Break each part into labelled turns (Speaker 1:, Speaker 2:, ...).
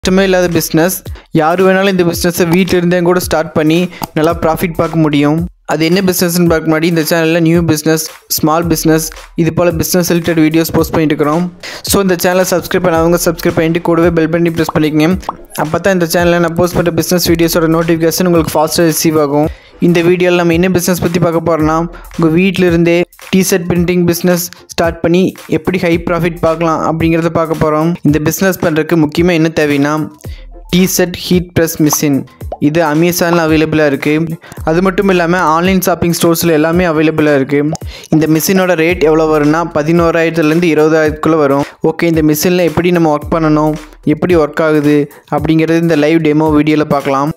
Speaker 1: கஷ்டமே இல்லாத பிஸ்னஸ் யார் வேணாலும் இந்த பிஸ்னஸை வீட்டில் இருந்தே கூட ஸ்டார்ட் பண்ணி நல்லா ப்ராஃபிட் பார்க்க முடியும் அது என்ன பிஸ்னஸ்னு பார்க்க முன்னாடி இந்த சேனலில் நியூ பிஸ்னஸ் ஸ்மால் பிஸ்னஸ் இது போல் பிஸ்னஸ் ரிலேட்டட் வீடியோஸ் போஸ்ட் பண்ணிட்டு இருக்கிறோம் ஸோ இந்த சேனலை சப்ஸ்கிரைப் பண்ணாதவங்க சப்ஸ்கிரைப் பண்ணிட்டு கூடவே பெல் பண்ணி ப்ரெஸ் பண்ணிக்கங்க அப்போ தான் இந்த சேனலில் நான் போஸ்ட் பண்ணுற பிஸ்னஸ் வீடியோஸோட நோட்டிஃபிகேஷன் உங்களுக்கு ஃபாஸ்ட்டாக ரிசீவ் ஆகும் இந்த வீடியோவில் நம்ம என்ன பிஸ்னஸ் பற்றி பார்க்க போகிறோம்னா உங்கள் வீட்டில் இருந்தே டிஷர்ட் பிரிண்டிங் பிஸ்னஸ் ஸ்டார்ட் பண்ணி எப்படி ஹை ப்ராஃபிட் பார்க்கலாம் அப்படிங்கிறத பார்க்க போகிறோம் இந்த பிஸ்னஸ் பண்ணுறதுக்கு முக்கியமாக என்ன தேவைன்னா டிஷர்ட் ஹீட் ப்ரெஸ் மிஷின் இது அமேசானில் அவைலபிளாக இருக்குது அது மட்டும் இல்லாமல் ஆன்லைன் ஷாப்பிங் ஸ்டோர்ஸில் எல்லாமே அவைலபிளாக இருக்குது இந்த மிஷினோட ரேட் எவ்வளோ வரும்னா பதினோராயிரத்துலேருந்து இருபதாயிரத்துக்குள்ளே வரும் ஓகே இந்த மிஷினில் எப்படி நம்ம ஒர்க் பண்ணணும் எப்படி ஒர்க் ஆகுது அப்படிங்கிறது இந்த லைவ் டெமோ வீடியோவில் பார்க்கலாம்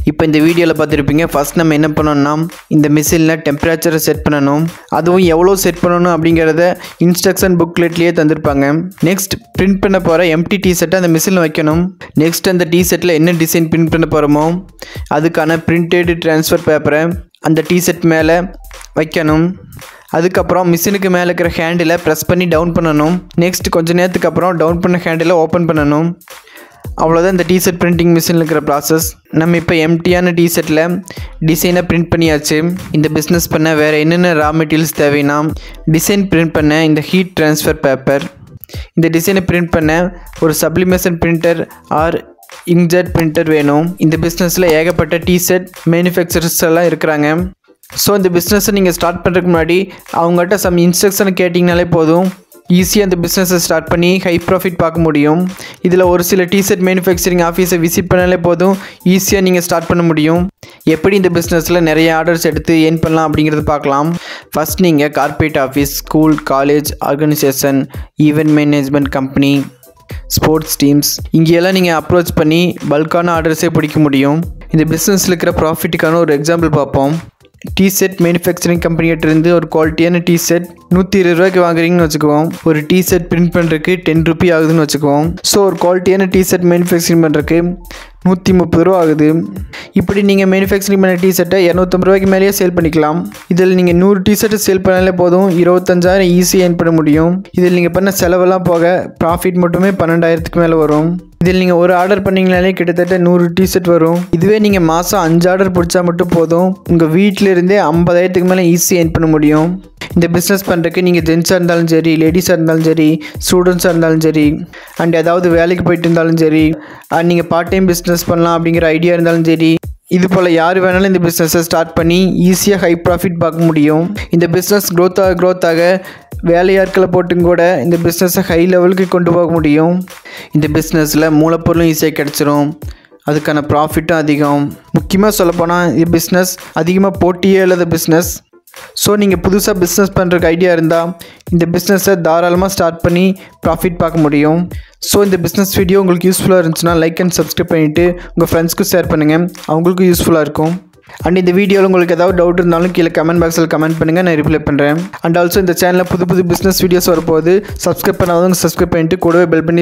Speaker 1: இப்போ இந்த வீடியோவில் பார்த்துருப்பீங்க ஃபர்ஸ்ட் நம்ம என்ன பண்ணோம்னா இந்த மிஷினில் டெம்பரேச்சரை செட் பண்ணணும் அதுவும் எவ்வளோ செட் பண்ணணும் அப்படிங்கிறத இன்ஸ்ட்ரக்ஷன் புக்லெட்லேயே தந்திருப்பாங்க நெக்ஸ்ட் பிரிண்ட் பண்ண போகிற எம்டி டி செட்டை அந்த மிஷினில் வைக்கணும் நெக்ஸ்ட் அந்த டி செட்டில் என்ன டிசைன் பிரிண்ட் பண்ண போகிறோமோ அதுக்கான பிரிண்டட் ட்ரான்ஸ்ஃபர் பேப்பரை அந்த டி செட் மேலே வைக்கணும் அதுக்கப்புறம் மிஷினுக்கு மேலே இருக்கிற ஹேண்டில் ப்ரெஸ் பண்ணி டவுன் பண்ணணும் நெக்ஸ்ட் கொஞ்ச நேரத்துக்கு அப்புறம் டவுன் பண்ண ஹேண்டில் ஓப்பன் பண்ணணும் அவ்வளோதான் இந்த டிஷர்ட் பிரிண்டிங் மிஷினில் இருக்கிற ப்ராசஸ் நம்ம இப்போ எம்டியான டிஷர்ட்டில் டிசைனை பிரிண்ட் பண்ணியாச்சு இந்த பிஸ்னஸ் பண்ண வேறு என்னென்ன ரா மெட்டீரியல்ஸ் தேவைன்னா டிசைன் பிரிண்ட் பண்ண இந்த ஹீட் ட்ரான்ஸ்ஃபர் பேப்பர் இந்த டிசைனை பிரிண்ட் பண்ண ஒரு sublimation printer or inkjet printer வேணும் இந்த பிஸ்னஸில் ஏகப்பட்ட டிஷர்ட் மேனுஃபேக்சரர்ஸ் எல்லாம் இருக்கிறாங்க ஸோ இந்த பிஸ்னஸை நீங்கள் ஸ்டார்ட் பண்ணுறதுக்கு முன்னாடி அவங்ககிட்ட சம் இன்ஸ்ட்ரக்ஷன் கேட்டிங்கனாலே போதும் ஈஸியாக அந்த பிஸ்னஸை ஸ்டார்ட் பண்ணி ஹை ப்ராஃபிட் பார்க்க முடியும் இதில் ஒரு சில டிஷர்ட் மேனுஃபேக்சரிங் ஆஃபீஸை விசிட் பண்ணாலே போதும் ஈஸியாக நீங்கள் ஸ்டார்ட் பண்ண முடியும் எப்படி இந்த பிஸ்னஸில் நிறைய ஆர்டர்ஸ் எடுத்து ஏர்ன் பண்ணலாம் அப்படிங்கிறது பார்க்கலாம் ஃபஸ்ட் நீங்கள் corporate office school college organisation event management company sports teams இங்கெல்லாம் நீங்கள் அப்ரோச் பண்ணி பல்கான ஆர்டர்ஸே பிடிக்க முடியும் இந்த பிஸ்னஸில் இருக்கிற ப்ராஃபிட்டுக்கான ஒரு எக்ஸாம்பிள் பார்ப்போம் டீ செட் மேனுஃபேக்சரிங் கம்பெனிகிட்டேருந்து ஒரு குவாலிட்டியான டீ செட் நூற்றி இருபது ரூபாய்க்கு வாங்குறீங்கன்னு வச்சுக்குவோம் ஒரு டீ செட் பிரிண்ட் பண்ணுறதுக்கு டென் ருபி ஆகுதுன்னு வச்சுக்குவோம் ஸோ ஒரு குவாலிட்டியான டீ செட் மேனுஃபேக்சரிங் பண்ணுறதுக்கு நூற்றி முப்பது ரூபா ஆகுது இப்படி நீங்கள் மேனுஃபேக்சரிங் பண்ண டீ ஷர்ட்டை இரநூத்தம்பது ரூபாய்க்கு மேலேயே சேல் பண்ணிக்கலாம் இதில் நீங்கள் நூறு டீ ஷர்ட்டை சேல் பண்ணாலே போதும் இருபத்தஞ்சாயிரம் ஈஸியாக ஏர்ன் பண்ண முடியும் இதில் நீங்கள் பண்ண செலவெல்லாம் போக ப்ராஃபிட் மட்டுமே பன்னெண்டாயிரத்துக்கு மேலே வரும் இதில் நீங்கள் ஒரு ஆர்டர் பண்ணிங்கனாலே கிட்டத்தட்ட நூறு டிஷர்ட் வரும் இதுவே நீங்கள் மாதம் அஞ்சு ஆர்டர் பிடிச்சா மட்டும் போதும் உங்கள் வீட்டில் இருந்தே ஐம்பதாயிரத்துக்கு மேலே ஈஸியாக ஏர்ன் பண்ண முடியும் இந்த பிஸ்னஸ் பண்ணுறதுக்கு நீங்கள் ஜென்ஸாக இருந்தாலும் சரி லேடிஸாக இருந்தாலும் சரி ஸ்டூடெண்ட்ஸாக இருந்தாலும் சரி அண்ட் ஏதாவது வேலைக்கு போயிட்டு இருந்தாலும் சரி அண்ட் நீங்கள் பார்ட் டைம் பிஸ்னஸ் பண்ணலாம் அப்படிங்கிற ஐடியா இருந்தாலும் சரி இது போல் யார் வேணாலும் இந்த பிஸ்னஸை ஸ்டார்ட் பண்ணி ஈஸியாக ஹை ப்ராஃபிட் பார்க்க முடியும் இந்த பிஸ்னஸ் க்ரோத் ஆக க்ரோத் ஆக வேலையாட்களை போட்டும் கூட இந்த பிஸ்னஸை ஹை லெவலுக்கு கொண்டு போக முடியும் இந்த பிஸ்னஸில் மூலப்பொருளும் ஈஸியாக கிடச்சிரும் அதுக்கான ப்ராஃபிட்டும் அதிகம் முக்கியமாக சொல்லப்போனால் இந்த பிஸ்னஸ் அதிகமாக போட்டியே இல்லாத பிஸ்னஸ் ஸோ நீங்கள் புதுசாக பிஸ்னஸ் பண்ணுறதுக்கு ஐடியா இருந்தால் இந்த பிஸ்னஸை தாராளமாக ஸ்டார்ட் பண்ணி ப்ராஃபிட் பார்க்க முடியும் ஸோ இந்த பிஸ்னஸ் வீடியோ உங்களுக்கு யூஸ்ஃபுல்லாக இருந்துச்சுன்னா லைக் அண்ட் சப்ஸ்கிரைப் பண்ணிவிட்டு உங்கள் ஃப்ரெண்ட்ஸ்க்கும் ஷேர் பண்ணுங்கள் அவங்களுக்கும் யூஸ்ஃபுல்லாக இருக்கும் அண்ட் இந்த வீடியோவில் உங்களுக்கு ஏதாவது டவுட் இருந்தாலும் கீழே கமெண்ட் பாக்ஸில் கமெண்ட் பண்ணுங்கள் நான் ரிப்ளை பண்ணுறேன் அண்ட் ஆல்சோ இந்த சேனலில் புது புது பிஸ்னஸ் வீடியோஸ் வரப்போகுது சப்ஸ்கிரைப் பண்ணாதவங்க சப்ஸ்கிரைப் பண்ணிட்டு கூடவே பெல் பண்ணி